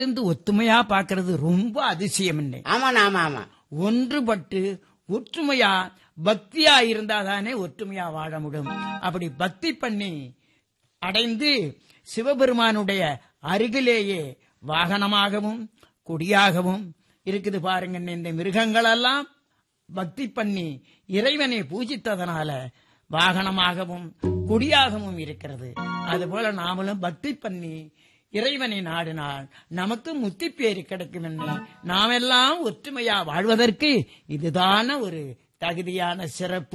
இருந்து ஒத்துமையா பார்க்கிறது ரொம்ப அதிசயம் என்ன ஆமாண்ணா ஆமா ஆமா ஒன்றுபட்டு ஒற்றுமையா பக்தியா இருந்தா தானே ஒற்றுமையா வாழ முடியும் அப்படி பக்தி பண்ணி அடைந்து சிவபெருமானுடைய அருகிலேயே வாகனமாகவும் குடியாகவும் இருக்குது பாருங்க இந்த மிருகங்கள் எல்லாம் பக்தி பண்ணி இறைவனை பூஜித்ததனால வாகனமாகவும் குடியாகவும் இருக்கிறது அதுபோல நாமளும் பக்தி பண்ணி இறைவனை நாடினால் நமக்கு முத்தி பேரு கிடைக்கும் என்று நாமெல்லாம் ஒற்றுமையா வாழ்வதற்கு இதுதான ஒரு தகுதியான சிறப்பு